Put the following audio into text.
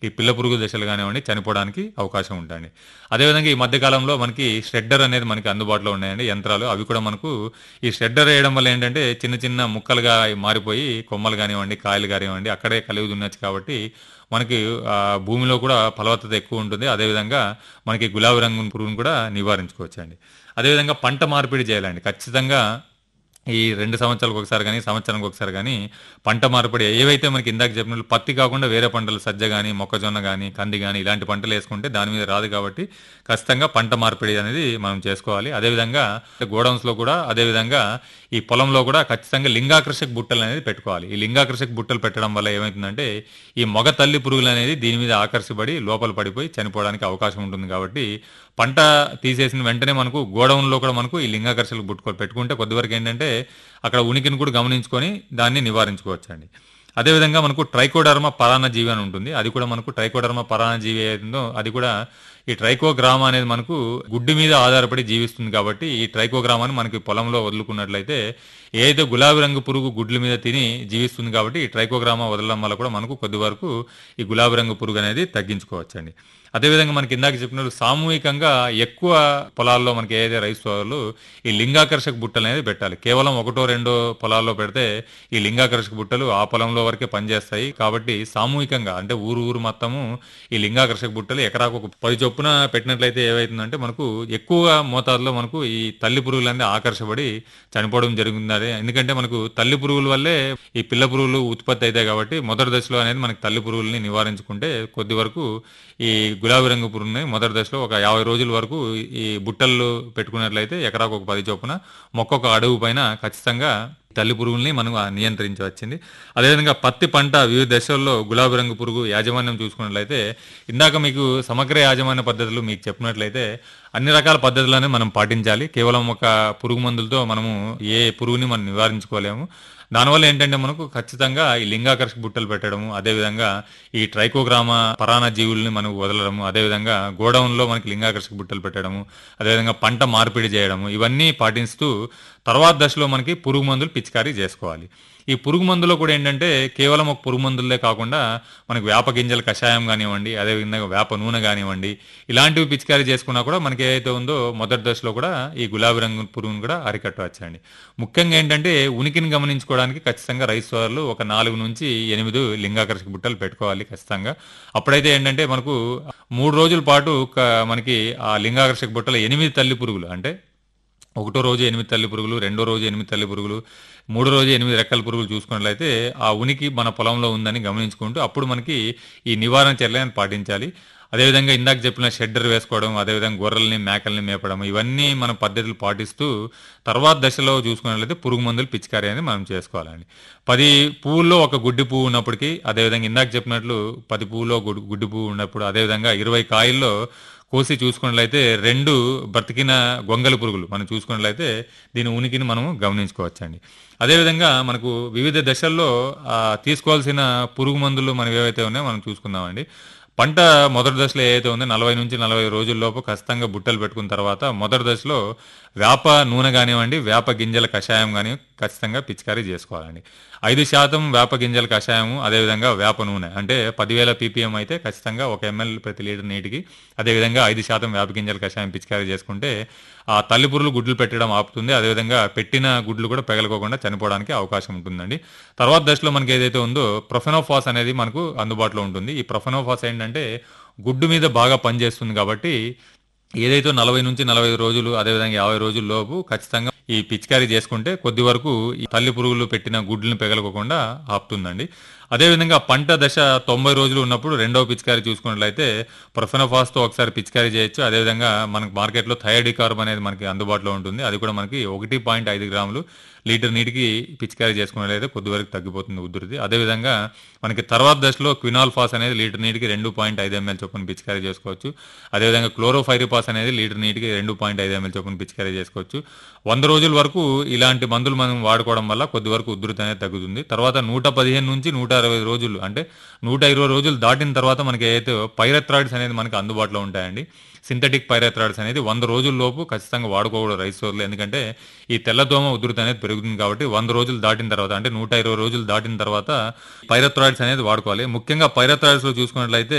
ఈ పిల్ల పురుగు దశలు కానివ్వండి చనిపోవడానికి అవకాశం ఉంటుంది అదేవిధంగా ఈ మధ్య కాలంలో మనకి షెడ్డర్ అనేది మనకి అందుబాటులో ఉన్నాయండి యంత్రాలు అవి కూడా మనకు ఈ షెడ్డర్ వేయడం వల్ల ఏంటంటే చిన్న చిన్న ముక్కలుగా మారిపోయి కొమ్మలు కానివ్వండి కాయలు కానివ్వండి అక్కడే కలిగి దున్నచ్చు కాబట్టి మనకి ఆ, భూమిలో కూడా ఫలవత్తత ఎక్కువ ఉంటుంది అదేవిధంగా మనకి గులాబీ రంగు పురుగును కూడా నివారించుకోవచ్చు అండి అదేవిధంగా పంట మార్పిడి చేయాలండి ఖచ్చితంగా ఈ రెండు సంవత్సరాలకు ఒకసారి కానీ సంవత్సరానికి ఒకసారి కానీ పంట మార్పిడి ఏవైతే మనకి ఇందాక చెప్పినట్లు పత్తి కాకుండా వేరే పంటలు సజ్జ కానీ మొక్కజొన్న కానీ కంది కానీ ఇలాంటి పంటలు వేసుకుంటే దాని మీద రాదు కాబట్టి ఖచ్చితంగా పంట మార్పిడి అనేది మనం చేసుకోవాలి అదేవిధంగా గోడౌన్స్లో కూడా అదేవిధంగా ఈ పొలంలో కూడా ఖచ్చితంగా లింగాకర్షక బుట్టలు అనేది పెట్టుకోవాలి ఈ లింగాకర్షక బుట్టలు పెట్టడం వల్ల ఏమవుతుందంటే ఈ మగ తల్లి పురుగులు అనేది దీని మీద ఆకర్షపడి లోపల పడిపోయి చనిపోవడానికి అవకాశం ఉంటుంది కాబట్టి పంట తీసేసిన వెంటనే మనకు గోడౌన్లో కూడా మనకు ఈ లింగాకర్షక బుట్టుకోలు పెట్టుకుంటే కొద్దివరకు ఏంటంటే అక్కడ ఉనికిని కూడా గమనించుకొని దాన్ని నివారించుకోవచ్చు అండి అదేవిధంగా మనకు ట్రైకోడర్మా పరాన్న జీవి అని ఉంటుంది అది కూడా మనకు ట్రైకోడర్మా పరాన్న జీవి ఏదో అది కూడా ఈ ట్రైకోగ్రామా అనేది మనకు గుడ్డి మీద ఆధారపడి జీవిస్తుంది కాబట్టి ఈ ట్రైకోగ్రామాన్ని మనకి పొలంలో వదులుకున్నట్లయితే ఏదైతే గులాబీ రంగు పురుగు గుడ్ల మీద తిని జీవిస్తుంది కాబట్టి ఈ ట్రైకోగ్రామా వదలడం వల్ల కూడా మనకు కొద్ది వరకు ఈ గులాబీ రంగు పురుగు అనేది తగ్గించుకోవచ్చండి అదేవిధంగా మనకి ఇందాక చెప్పినట్టు సామూహికంగా ఎక్కువ పొలాల్లో మనకి ఏదైతే రైస్ సోదరులు ఈ లింగాకర్షక బుట్టలు అనేది పెట్టాలి కేవలం ఒకటో రెండో పొలాల్లో పెడితే ఈ లింగాకర్షక బుట్టలు ఆ పొలంలో వరకే పనిచేస్తాయి కాబట్టి సామూహికంగా అంటే ఊరు ఊరు మొత్తము ఈ లింగాకర్షక బుట్టలు ఎకరాకు ఒక పది చొప్పున పెట్టినట్లయితే ఏవైతుందంటే మనకు ఎక్కువ మోతాదులో మనకు ఈ తల్లి పురుగులన్నీ ఆకర్షపడి చనిపోవడం జరుగుతుంది ఎందుకంటే మనకు తల్లి పురుగుల వల్లే ఈ పిల్ల పురుగులు ఉత్పత్తి అవుతాయి కాబట్టి మొదటి దశలో అనేది మనకి తల్లి పురుగుల్ని నివారించుకుంటే కొద్ది వరకు ఈ గులాబీ రంగు పురుగుని మొదటి దశలో ఒక యాభై రోజుల వరకు ఈ బుట్టలు పెట్టుకున్నట్లయితే ఎకరాకు ఒక పది చొప్పున మొక్కొక్క అడుగు పైన ఖచ్చితంగా తల్లి పురుగుల్ని మనం నియంత్రించవచ్చింది అదేవిధంగా పత్తి పంట వివిధ దశల్లో గులాబీ రంగు పురుగు యాజమాన్యం చూసుకున్నట్లయితే ఇందాక మీకు సమగ్ర యాజమాన్య పద్ధతులు మీకు చెప్పినట్లయితే అన్ని రకాల పద్ధతులనే మనం పాటించాలి కేవలం ఒక పురుగు మందులతో మనము ఏ పురుగుని మనం నివారించుకోలేము దానివల్ల ఏంటంటే మనకు ఖచ్చితంగా ఈ లింగాకర్షక బుట్టలు పెట్టడము అదేవిధంగా ఈ ట్రైకోగ్రామ పరాణ జీవుల్ని మనకు వదలడము అదేవిధంగా గోడౌన్లో మనకి లింగాకర్షక బుట్టలు పెట్టడము అదేవిధంగా పంట మార్పిడి చేయడము ఇవన్నీ పాటిస్తూ తర్వాత దశలో మనకి పురుగు మందులు పిచికారీ చేసుకోవాలి ఈ పురుగు మందులో కూడా ఏంటంటే కేవలం ఒక పురుగు మందులే కాకుండా మనకి వేప గింజల కషాయం కానివ్వండి అదేవిధంగా వేప నూనె కానివ్వండి ఇలాంటివి పిచికారీ చేసుకున్నా కూడా మనకి ఏదైతే ఉందో మొదటి దశలో కూడా ఈ గులాబీ రంగు పురుగును కూడా అరికట్టవచ్చండి ముఖ్యంగా ఏంటంటే ఉనికిని గమనించుకోవడానికి ఖచ్చితంగా రైస్ సోదరులు ఒక నాలుగు నుంచి ఎనిమిది లింగాకర్షక బుట్టలు పెట్టుకోవాలి ఖచ్చితంగా అప్పుడైతే ఏంటంటే మనకు మూడు రోజుల పాటు క- మనకి ఆ లింగాకర్షక బుట్టలు ఎనిమిది తల్లి పురుగులు అంటే ఒకటో రోజు ఎనిమిది తల్లి పురుగులు రెండో రోజు ఎనిమిది తల్లి పురుగులు మూడో రోజు ఎనిమిది రెక్కల పురుగులు చూసుకున్నట్లయితే ఆ ఉనికి మన పొలంలో ఉందని గమనించుకుంటూ అప్పుడు మనకి ఈ నివారణ చర్యలను పాటించాలి అదేవిధంగా ఇందాక చెప్పిన షెడ్డర్ వేసుకోవడం అదేవిధంగా గొర్రెల్ని మేకల్ని మేపడం ఇవన్నీ మన పద్ధతులు పాటిస్తూ తర్వాత దశలో చూసుకున్నట్లయితే పురుగు మందులు పిచికారీ అనేది మనం చేసుకోవాలండి పది పువ్వుల్లో ఒక గుడ్డి పువ్వు ఉన్నప్పటికీ అదేవిధంగా ఇందాక చెప్పినట్లు పది పువ్వులో గుడ్- గుడ్డి పువ్వు ఉన్నప్పుడు అదేవిధంగా ఇరవై కాయల్లో కోసి చూసుకున్నట్లయితే రెండు బ్రతికిన గొంగలి పురుగులు మనం చూసుకున్నట్లయితే దీని ఉనికిని మనం గమనించుకోవచ్చండి అదేవిధంగా మనకు వివిధ దశల్లో ఆ, తీసుకోవాల్సిన పురుగు మందులు మనం ఏవైతే ఉన్నాయో మనం చూసుకుందామండి పంట మొదటి దశలో ఏదైతే ఉందో నలభై నుంచి నలభై రోజుల్లోపు ఖచ్చితంగా బుట్టలు పెట్టుకున్న తర్వాత మొదటి దశలో వేప నూనె కానివ్వండి వేప గింజల కషాయం కానీ ఖచ్చితంగా పిచికారీ చేసుకోవాలండి ఐదు శాతం వేప గింజల కషాయము అదేవిధంగా వేప నూనె అంటే పదివేల పీపీఎం అయితే ఖచ్చితంగా ఒక ఎంఎల్ ప్రతి లీటర్ నీటికి అదేవిధంగా ఐదు శాతం వేప గింజల కషాయం పిచికారీ చేసుకుంటే ఆ తల్లి పురులు గుడ్లు పెట్టడం ఆపుతుంది అదేవిధంగా పెట్టిన గుడ్లు కూడా పెగలకోకుండా చనిపోవడానికి అవకాశం ఉంటుందండి తర్వాత దశలో మనకి ఏదైతే ఉందో ప్రొఫెనోఫాస్ అనేది మనకు అందుబాటులో ఉంటుంది ఈ ప్రొఫెనోఫాస్ ఏంటంటే గుడ్డు మీద బాగా పనిచేస్తుంది కాబట్టి ఏదైతే నలభై నుంచి నలభై ఐదు రోజులు అదేవిధంగా యాభై రోజుల లోపు ఖచ్చితంగా ఈ పిచికారీ చేసుకుంటే కొద్ది వరకు ఈ తల్లి పురుగులు పెట్టిన గుడ్లను పెగలకోకుండా ఆపుతుందండి అదేవిధంగా పంట దశ తొంభై రోజులు ఉన్నప్పుడు రెండవ పిచికారీ చూసుకున్నట్లయితే ప్రొఫెనోఫాస్తో ఒకసారి పిచికారీ చేయొచ్చు అదేవిధంగా మనకు మార్కెట్లో థైడికార్బ్ అనేది మనకి అందుబాటులో ఉంటుంది అది కూడా మనకి ఒకటి పాయింట్ ఐదు గ్రాములు లీటర్ నీటికి పిచికారీ చేసుకున్నట్లయితే కొద్ది వరకు తగ్గిపోతుంది ఉధృతి అదేవిధంగా మనకి తర్వాత దశలో క్వినాల్ ఫాస్ అనేది లీటర్ నీటికి రెండు పాయింట్ ఐదు ఎంఎల్ చొప్పున పిచికారీ చేసుకోవచ్చు అదేవిధంగా క్లోరోఫైరిపాస్ అనేది లీటర్ నీటికి రెండు పాయింట్ ఐదు ఎంఎల్ చొప్పున పిచికారీ చేసుకోవచ్చు వంద రోజుల వరకు ఇలాంటి మందులు మనం వాడుకోవడం వల్ల కొద్ది వరకు ఉధృతి అనేది తగ్గుతుంది తర్వాత నూట పదిహేను నుంచి నూట అరవై రోజులు అంటే నూట ఇరవై రోజులు దాటిన తర్వాత మనకి ఏదైతే పైరథ్రాయిడ్స్ అనేది మనకి అందుబాటులో ఉంటాయండి సింథటిక్ పైరథ్రాయిడ్స్ అనేది వంద రోజుల లోపు ఖచ్చితంగా వాడుకోకూడదు రైస్ సోర్లు ఎందుకంటే ఈ తెల్లదోమ ఉధృతి అనేది పెరుగుతుంది కాబట్టి వంద రోజులు దాటిన తర్వాత అంటే నూట ఇరవై రోజులు దాటిన తర్వాత పైరథ్రాయిడ్స్ అనేది వాడుకోవాలి ముఖ్యంగా పైరథ్రాయిడ్స్ లో చూసుకున్నట్లయితే